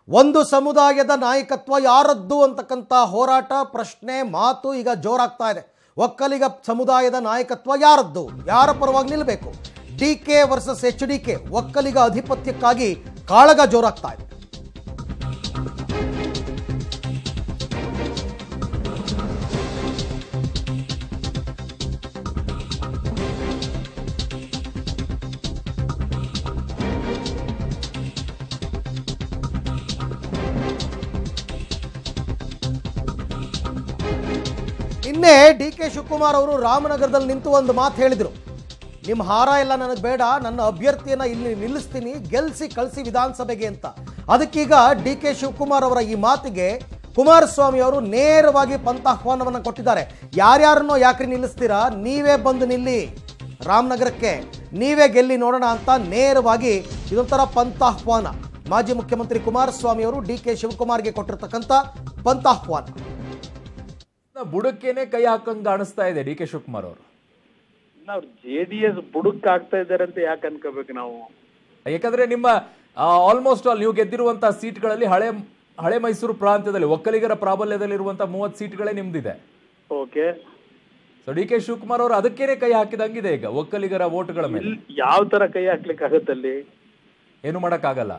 ಒಂದು ಸಮುದಾಯದ ನಾಯಕತ್ವ ಯಾರದ್ದು ಅಂತಕ್ಕಂಥ ಹೋರಾಟ ಪ್ರಶ್ನೆ ಮಾತು ಈಗ ಜೋರಾಗ್ತಾ ಇದೆ ಒಕ್ಕಲಿಗ ಸಮುದಾಯದ ನಾಯಕತ್ವ ಯಾರದ್ದು ಯಾರ ಪರವಾಗಿ ನಿಲ್ಲಬೇಕು D K versus H D K Vokkaliga ಅಧಿಪತ್ಯಕ್ಕಾಗಿ ಕಾಳಗ ಜೋರಾಗ್ತಾ ಇದೆ ನಿನ್ನೆ ಡಿ ಕೆ ಶಿವಕುಮಾರ್ ಅವರು ರಾಮನಗರದಲ್ಲಿ ನಿಂತು ಒಂದು ಮಾತು ಹೇಳಿದರು ನಿಮ್ಮ ಹಾರ ಎಲ್ಲ ನನಗೆ ಬೇಡ ನನ್ನ ಅಭ್ಯರ್ಥಿಯನ್ನ ಇಲ್ಲಿ ನಿಲ್ಲಿಸ್ತೀನಿ ಗೆಲ್ಲಿಸಿ ಕಳಿಸಿ ವಿಧಾನಸಭೆಗೆ ಅಂತ ಅದಕ್ಕೀಗ ಡಿ ಕೆ ಶಿವಕುಮಾರ್ ಅವರ ಈ ಮಾತಿಗೆ ಕುಮಾರಸ್ವಾಮಿ ಅವರು ನೇರವಾಗಿ ಪಂಥಾಹ್ವಾನವನ್ನು ಕೊಟ್ಟಿದ್ದಾರೆ ಯಾರ್ಯಾರನ್ನೋ ಯಾಕ್ರಿ ನಿಲ್ಲಿಸ್ತೀರಾ ನೀವೇ ಬಂದು ನಿಲ್ಲಿ ರಾಮನಗರಕ್ಕೆ ನೀವೇ ಗೆಲ್ಲಿ ನೋಡೋಣ ಅಂತ ನೇರವಾಗಿ ಇದೊಂಥರ ಪಂಥಾಹ್ವಾನ ಮಾಜಿ ಮುಖ್ಯಮಂತ್ರಿ ಕುಮಾರಸ್ವಾಮಿ ಅವರು ಡಿ ಕೆ ಶಿವಕುಮಾರ್ಗೆ ಕೊಟ್ಟಿರ್ತಕ್ಕಂಥ ಪಂಥಾಹ್ವಾನ ಬುಡಕ್ಕೇನೆ ಕೈ ಹಾಕಂಗ್ ಕಾಣಿಸ್ತಾ ಇದೆ ಡಿ ಕೆ ಶಿವಕುಮಾರ್ ಅವರು ಅವ್ರು ಜೆ ಡಿ ಎಸ್ ಬುಡಕ್ ಆಗ್ತಾ ಇದಾರೆ ಅಂತ ಯಾಕೆ ಅನ್ಕೋಬೇಕು ನಾವು ಯಾಕಂದ್ರೆ ನಿಮ್ಮ ಆಲ್ಮೋಸ್ಟ್ ಆಲ್ ನೀವು ಗೆದ್ದಿರುವಂತಹ ಸೀಟ್ಗಳಲ್ಲಿ ಹಳೆ ಹಳೆ ಮೈಸೂರು ಪ್ರಾಂತ್ಯದಲ್ಲಿ ಒಕ್ಕಲಿಗರ ಪ್ರಾಬಲ್ಯದಲ್ಲಿರುವಂತಹ ಮೂವತ್ತು ಸೀಟ್ಗಳೇ ನಿಮ್ದಿದೆ okay so D K Shivakumar ಅವರು ಅದಕ್ಕೇನೆ ಕೈ ಹಾಕಿದಂಗಿದೆ ಈಗ ಒಕ್ಕಲಿಗರ ವೋಟ್ಗಳ ಮೇಲೆ ಯಾವ ತರ ಕೈ ಹಾಕ್ಲಿಕ್ಕೆ ಆಗತ್ತಲ್ಲಿ ಏನು ಮಾಡಕ್ಕಾಗಲ್ಲ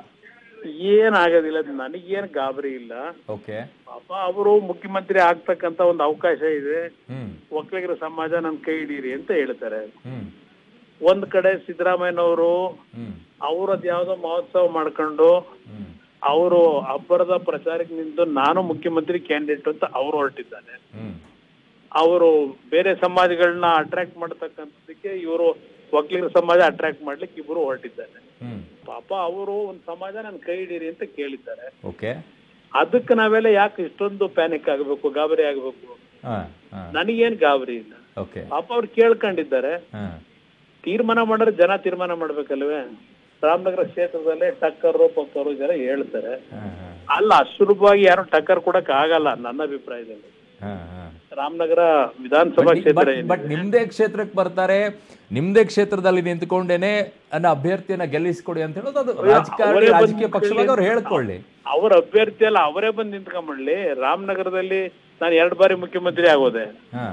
ಏನ್ ಆಗೋದಿಲ್ಲ ನನಗೇನ್ ಗಾಬರಿ ಇಲ್ಲ ಓಕೆ ಪಾಪ ಅವರು ಮುಖ್ಯಮಂತ್ರಿ ಆಗ್ತಕ್ಕಂತ ಒಂದು ಅವಕಾಶ ಇದೆ ಹ್ಮ್ ಒಕ್ಕಲಿಗರ ಸಮಾಜ ನನ್ ಕೈ ಹಿಡೀರಿ ಅಂತ ಹೇಳ್ತಾರೆ ಹ್ಮ್ ಒಂದ್ ಕಡೆ ಸಿದ್ದರಾಮಯ್ಯನವರು ಹ್ಮ್ ಅವ್ರದ್ ಯಾವ್ದೋ ಮಹೋತ್ಸವ ಮಾಡ್ಕೊಂಡು ಹ್ಮ್ ಅವರು ಅಬ್ಬರದ ಪ್ರಚಾರಕ್ಕೆ ನಿಂತು ನಾನು ಮುಖ್ಯಮಂತ್ರಿ ಕ್ಯಾಂಡಿಡೇಟ್ ಅಂತ ಅವ್ರು ಹೊರಟಿದ್ದಾರೆ ಹ್ಮ್ ಅವರು ಬೇರೆ ಸಮಾಜಗಳನ್ನ ಅಟ್ರಾಕ್ಟ್ ಮಾಡತಕ್ಕಂಥದಕ್ಕೆ ಇವರು ಒಕ್ಕಲಿಗರ ಸಮಾಜ ಅಟ್ರಾಕ್ಟ್ ಮಾಡ್ಲಿಕ್ಕೆ ಇಬ್ರು ಹೊರಟಿದ್ದಾರೆ ಹ್ಮ್ ಪಾಪ ಅವರು ಒಂದ್ ಸಮಾಜ ನನ್ ಕೈ ಹಿಡೀರಿ ಅಂತ ಕೇಳಿದ್ದಾರೆ ಓಕೆ ಅದಕ್ಕೆ ನಾವೆಲ್ಲ ಯಾಕೆ ಇಷ್ಟೊಂದು ಪ್ಯಾನಿಕ್ ಆಗಬೇಕು ಗಾಬರಿ ಆಗಬೇಕು ಹಾ ಹಾ ನನಗೇನ್ ಗಾಬರಿ ಇಲ್ಲ ಓಕೆ ಪಾಪ ಅವ್ರು ಕೇಳ್ಕೊಂಡಿದ್ದಾರೆ ಹಾ ತೀರ್ಮಾನ ಮಾಡಿದ್ರೆ ಜನ ತೀರ್ಮಾನ ಮಾಡ್ಬೇಕಲ್ವೇ ರಾಮನಗರ ಕ್ಷೇತ್ರದಲ್ಲೇ ಟಕ್ಕರು ಪಕ್ಕರು ಜನ ಹೇಳ್ತಾರೆ ಹಾ ಹಾ ಅಲ್ಲ ಅಷ್ಟು ಸುಲಭವಾಗಿ ಯಾರು ಟಕ್ಕರ್ ಕೊಡಕ್ ಆಗಲ್ಲ ನನ್ನ ಅಭಿಪ್ರಾಯದಲ್ಲಿ ಹಾ ಹಾ ರಾಮನಗರ ವಿಧಾನಸಭಾ ಕ್ಷೇತ್ರ ಏನಿದೆ, ಬಟ್ ನಿಮ್ದೇ ಕ್ಷೇತ್ರಕ್ಕೆ ಬರ್ತಾರೆ ನಿಮ್ದೇ ಕ್ಷೇತ್ರದಲ್ಲಿ ನಿಂತ್ಕೊಂಡೇನೆ ನನ್ನ ಅಭ್ಯರ್ಥಿಯನ್ನ ಗೆಲ್ಲಿಸ್ಕೊಡಿ ಅಂತ ಹೇಳೋದು ಅದು ರಾಜಕಾರಣಿ ಅವರೇ ಬಂದು ರಾಜಕೀಯ ಪಕ್ಷವಾಗಿ ಅವ್ರು ಹೇಳ್ಕೊಳ್ಳಿ ಅವ್ರ ಅಭ್ಯರ್ಥಿ ಅಲ್ಲ ಅವರೇ ಬಂದು ನಿಂತ್ಕೊಂಡ್ಲಿ ರಾಮನಗರದಲ್ಲಿ ನಾನು ಎರಡು ಬಾರಿ ಮುಖ್ಯಮಂತ್ರಿ ಆಗೋದೆ ಹಾ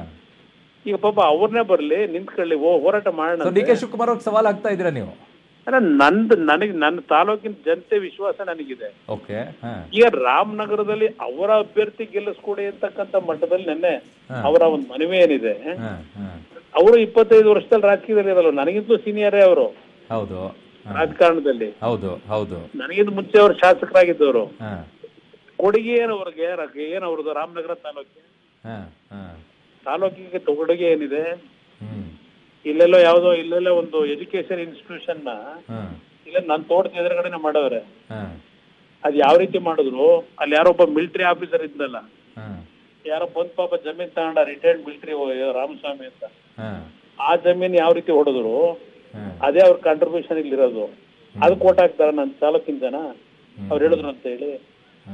ಈಗ ಪಾಪ ಅವ್ರನ್ನೇ ಬರ್ಲಿ ನಿಂತ್ಕೊಳ್ಳಿ ಓ ಹೋರಾಟ ಮಾಡೋಣ ಸೊ ಡಿ ಕೆ ಶಿವಕುಮಾರ್ ಅವ್ರಿಗೆ ಸವಾಲ್ ಆಗ್ತಾ ಇದ್ದೀರಾ ನೀವು ಅಲ್ಲ ನಂದ್ ನನಗೆ ನನ್ನ ತಾಲೂಕಿನ ಜನತೆ ವಿಶ್ವಾಸ ನನಗಿದೆ ಓಕೆ ಹಾ ಈಗ ರಾಮನಗರದಲ್ಲಿ ಅವರ ಅಭ್ಯರ್ಥಿ ಗೆಲ್ಲಿಸ್ಕೊಡಿ ಅಂತಕ್ಕಂಥ ಮಟ್ಟದಲ್ಲಿ ನೆನ್ನೆ ಅವರ ಒಂದು ಮನವಿ ಏನಿದೆ ಹಾ ಹಾ ಅವರು ಇಪ್ಪತ್ತೈದು ವರ್ಷದಲ್ಲಿ ರಾಜಕೀಯದಲ್ಲಿ ಇರಲ್ಲ ನನಗಿಂತಲೂ ಸೀನಿಯರೇ ಅವರು ಹೌದು ಹಾ. ರಾಜಕಾರಣದಲ್ಲಿ ಹೌದು ಹೌದು ನನಗಿಂತ ಮುಂಚೆ ಅವರು ಶಾಸಕರಾಗಿದ್ದವರು ಹಾ ಕೊಡುಗೆ ಏನು ಅವ್ರಿಗೆ ಏನು ಅವ್ರದ್ದು ರಾಮನಗರ ತಾಲೂಕಿಗೆ ಹಾ ಹಾ ತಾಲೂಕಿಗೆ ಕೊಡುಗೆ ಏನಿದೆ ಹ್ಮ್ ಇಲ್ಲೆಲ್ಲೋ ಯಾವ್ದೋ ಇಲ್ಲೆಲ್ಲೋ ಒಂದು ಎಜುಕೇಶನ್ ಇನ್ಸ್ಟಿಟ್ಯೂಷನ್ ನ ಹಾ ಇಲ್ಲ ನನ್ನ ತೋಟದ ಎದುರುಗಡೆನೆ ಮಾಡವ್ರೆ ಹಾ ಅದ್ ಯಾವ ರೀತಿ ಮಾಡಿದ್ರು ಅಲ್ಲಿ ಯಾರೊಬ್ಬ ಮಿಲಿಟರಿ ಆಫೀಸರ್ ಇದ್ದಲ್ಲ ಹಾ ಯಾರೋ ಬಂದ್ ಪಾಪ ಜಮೀನ್ ತಗೊಂಡ ರಿಟೈರ್ಡ್ ಮಿಲಿಟರಿ ರಾಮಸ್ವಾಮಿ ಅಂತ ಹಾ ಆ ಜಮೀನ್ ಯಾವ ರೀತಿ ಹೊಡೆದ್ರು ಹಾ ಅದೇ ಅವ್ರ ಕಾಂಟ್ರಿಬ್ಯೂಷನ್ ಇಲ್ಲಿರೋದು ಅದು ಕೋಟ್ ಹಾಕ್ತಾರ ನನ್ನ ತಾಲೂಕಿನ ಜನ ಅವ್ರು ಹೇಳಿದ್ರು ಅಂತ ಹೇಳಿ ಹಾ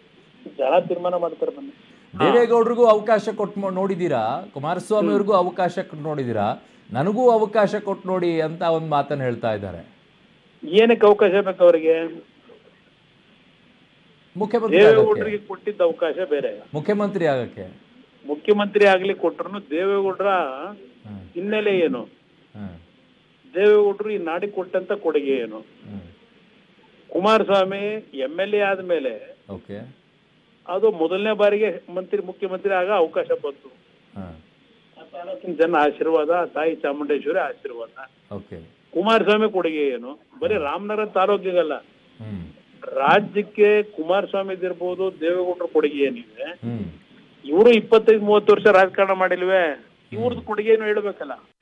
ಜನ ತೀರ್ಮಾನ ಮಾಡ್ತಾರೆ ಬನ್ನಿ ದೇವೇಗೌಡರಿಗೂ ಅವಕಾಶ ಕೊಟ್ಟು ನೋಡಿದೀರಾ ಕುಮಾರಸ್ವಾಮಿ ಅವ್ರಿಗೂ ಅವಕಾಶ ಕೊಟ್ಟು ನೋಡಿದೀರಾ ನನಗೂ ಅವಕಾಶ ಕೊಟ್ಟು ನೋಡಿ ಅಂತ ಒಂದು ಮಾತನ್ನ ಹೇಳ್ತಾ ಇದ್ದಾರೆ ಏನಕ್ಕೆ ಅವಕಾಶ ಬೇಕು ಅವರಿಗೆ ಮುಖ್ಯಮಂತ್ರಿ ಆಗಕ್ಕೆ ದೇವೇಗೌಡರಿಗೆ ಕೊಟ್ಟಿದ್ದ ಅವಕಾಶ ಬೇರೆ ಮುಖ್ಯಮಂತ್ರಿ ಆಗಕ್ಕೆ ಮುಖ್ಯಮಂತ್ರಿ ಆಗ್ಲಿ ಕೊಟ್ರು ದೇವೇಗೌಡರ ಹ್ಮ್ ಹಿನ್ನೆಲೆ ಏನು ಹ್ಮ್ ದೇವೇಗೌಡರು ಈ ನಾಡಿಗೆ ಕೊಟ್ಟಂತ ಕೊಡುಗೆ ಏನು ಹ್ಮ್ ಕುಮಾರಸ್ವಾಮಿ ಎಂ ಎಲ್ ಎ ಆದ್ಮೇಲೆ ಓಕೆ ಅದು ಮೊದಲನೇ ಬಾರಿಗೆ ಮಂತ್ರಿ ಮುಖ್ಯಮಂತ್ರಿ ಆಗ ಅವಕಾಶ ಬಂತು ಹಾ ಆ ತಾಲೂಕಿನ ಜನ ಆಶೀರ್ವಾದ ಆ ತಾಯಿ ಚಾಮುಂಡೇಶ್ವರಿ ಆಶೀರ್ವಾದ ಓಕೆ ಕುಮಾರಸ್ವಾಮಿ ಕೊಡುಗೆ ಏನು ಬರೀ ರಾಮನಗರ ತಾಲೂಕಿಗಲ್ಲ ಹ್ಮ್ ರಾಜ್ಯಕ್ಕೆ ಕುಮಾರಸ್ವಾಮಿ ಇರ್ಬೋದು ದೇವೇಗೌಡರ ಕೊಡುಗೆ ಏನಿದೆ ಹ್ಮ್ ಇವರು ಇಪ್ಪತ್ತೈದು ಮೂವತ್ತು ವರ್ಷ ರಾಜಕಾರಣ ಮಾಡಿಲ್ವೇ ಇವ್ರದ್ದು ಕೊಡುಗೆ ಏನು ಹೇಳ್ಬೇಕಲ್ಲ